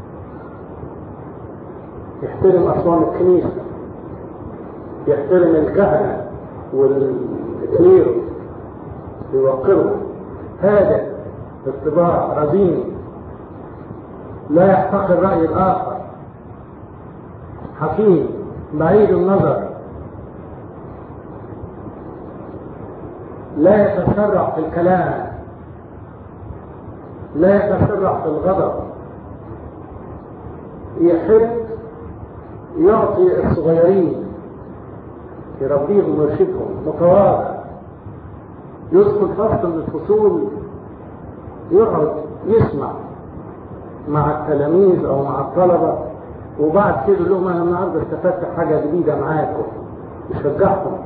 يحترم اصوات الكنيسه يحترم الكهنه والكليرو يوقره هادئ اتباع رزين لا يحتقر رأي الآخر حكيم بعيد النظر لا يتسرع في الكلام لا يتسرع في الغضب يحب يعطي الصغيرين يربيهم ويرشدهم متواضع يدخل فصل من الفصول يقعد يسمع مع التلاميذ او مع الطلبة وبعد كده يقول لهم انا النهارده استفدت حاجة جديدة معاكم يشجعهم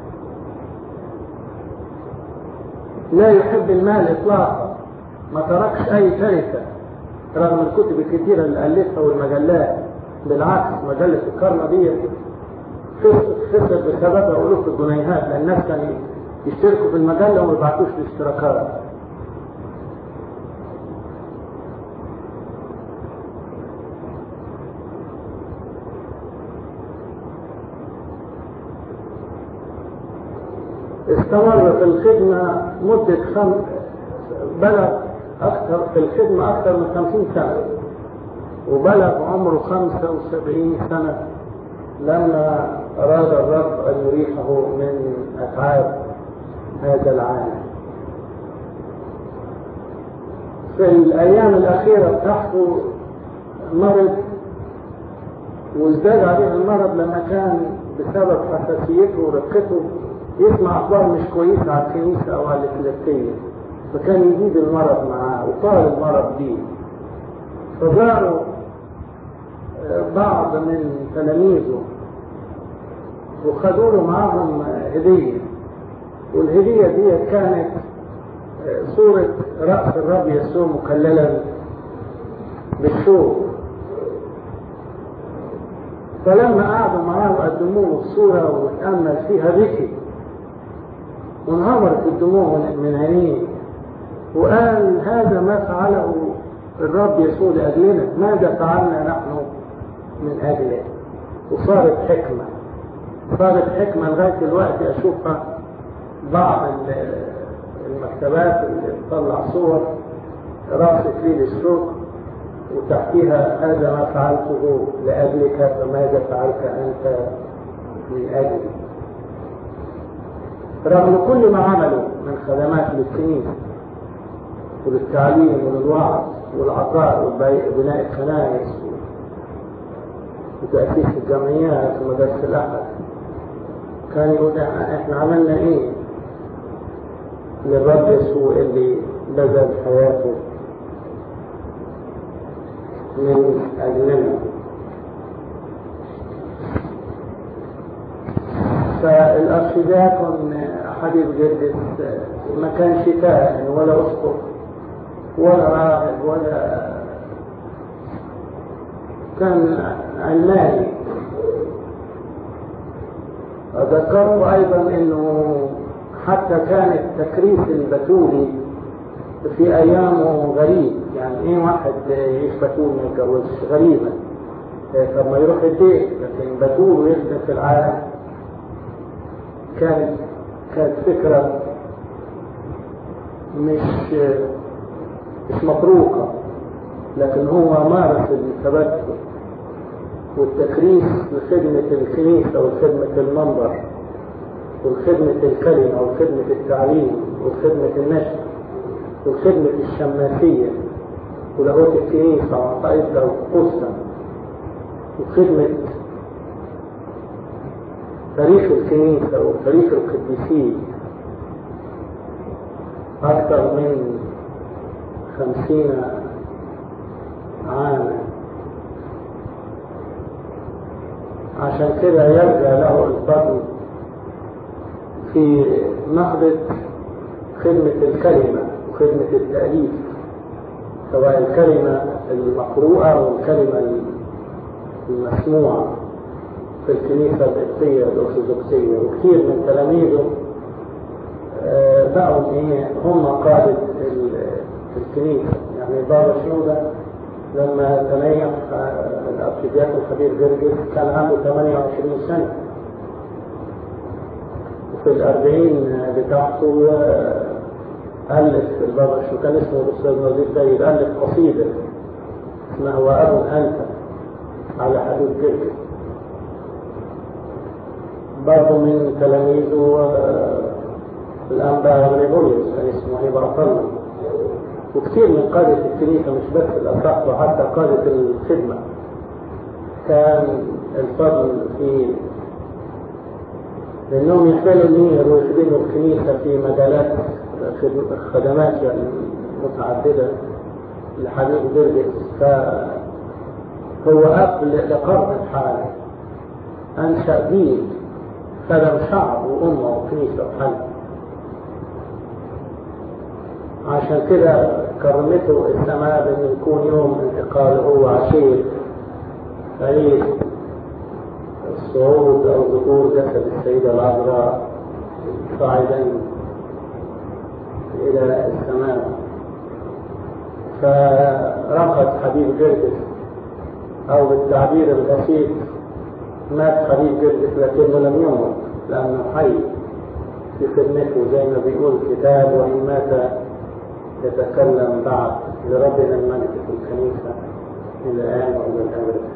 لا يحب المال اطلاقا ما تركش اي تركة رغم الكتب الكتيرة اللي الفها والمجلات بالعكس مجلة الكرمة دي خسرت بسببها الوف الجنيهات لان الناس كانوا يشتركوا في المجلة وما يبعتوش الاشتراكات استمر في الخدمة مدة خم... بلغ أكثر في الخدمة أكثر من خمسين سنة وبلغ عمره خمسة وسبعين سنة لما أراد الرب أن يريحه من أتعاب هذا العالم في الأيام الأخيرة بتاعته مرض وازداد عليه المرض لما كان بسبب حساسيته ورقته يسمع أخبار مش كويسة على الكنيسة أو على الفلسطينية فكان يجيب المرض معاه وطال المرض بيه فزاروا بعض من تلاميذه وخدوا له معاهم هدية والهدية دي كانت صورة رأس الرب يسوع مكللا بالشوك فلما قعدوا معاه وقدموا له الصورة وتأمل فيها بكي وانهمرت الدموع من عينيه وقال هذا ما فعله الرب يسوع لأجلنا ماذا فعلنا نحن من أجله وصارت حكمة صارت حكمة لغاية دلوقتي أشوفها بعض المكتبات اللي بتطلع صور راس إكليل الشكر وتحتيها هذا ما فعلته لأجلك فماذا فعلت أنت من أجلي رغم كل ما عملوا من خدمات للكنيسة وللتعليم وللوعظ والعطاء وبناء الكنائس وتأسيس الجمعيات ومدارس الأحد كان يقول احنا عملنا ايه للرب يسوع اللي بذل حياته من أجلنا فالأرشدياكون حبيب جرجس ما كانش كاهن ولا أسقف ولا راهب ولا كان علماني ذكرت أيضا أنه حتى كان التكريس البتولي في أيامه غريب يعني إيه واحد يعيش بتول ما يتجوزش غريبا طب ما يروح البيت لكن بتول ويخدم في العالم كانت كانت فكرة مش مش مطروقة لكن هو مارس التبتل والتكريس لخدمة الكنيسة وخدمة المنبر وخدمة الكلمة وخدمة التعليم وخدمة النشر وخدمة الشماسية ولاهوت الكنيسة وعقائدها وطقوسها وخدمة تاريخ الكنيسة وتاريخ القديسين أكثر من خمسين عاما عشان كده يرجع له الفضل في نهضة خدمة الكلمة وخدمة التأليف سواء الكلمة المقروءة والكلمة المسموعة في الكنيسة القبطية الأرثوذكسية وكثير من تلاميذه بقوا إيه هم قادة الكنيسة يعني بابا شنودة لما تنيح الأرشيدياك الخبير جرجس كان عنده 28 سنة وفي الأربعين بتاعته ألف البابا شو كان اسمه الأستاذ نظير سيد ألف قصيدة اسمها وأب أنت على حدود جرجس برضه من تلاميذه الأنبا غريبوليوس كان اسمه هيبة أطلع وكثير من قادة الكنيسة مش بس الأصح وحتى قادة الخدمة كان الفضل في لأنهم يحملوا النير ويخدموا الكنيسة في مجالات خدمات يعني متعددة لحبيب جرجس فهو أب لقرن الحالة أنشأ جيل خدم شعب وأمة وكنيسة وحلب عشان كده كرمته السماء بأن يكون يوم انتقاله هو عشير عيد الصعود أو ظهور جسد السيدة العذراء صاعدا إلى السماء فرقد حبيب جرجس أو بالتعبير البسيط مات حبيب جرجس لكنه لم يمت لأنه حي في خدمته زي ما بيقول الكتاب وإن مات يتكلم بعد لربنا الملك في الكنيسة إلى الآن وإلى الأبد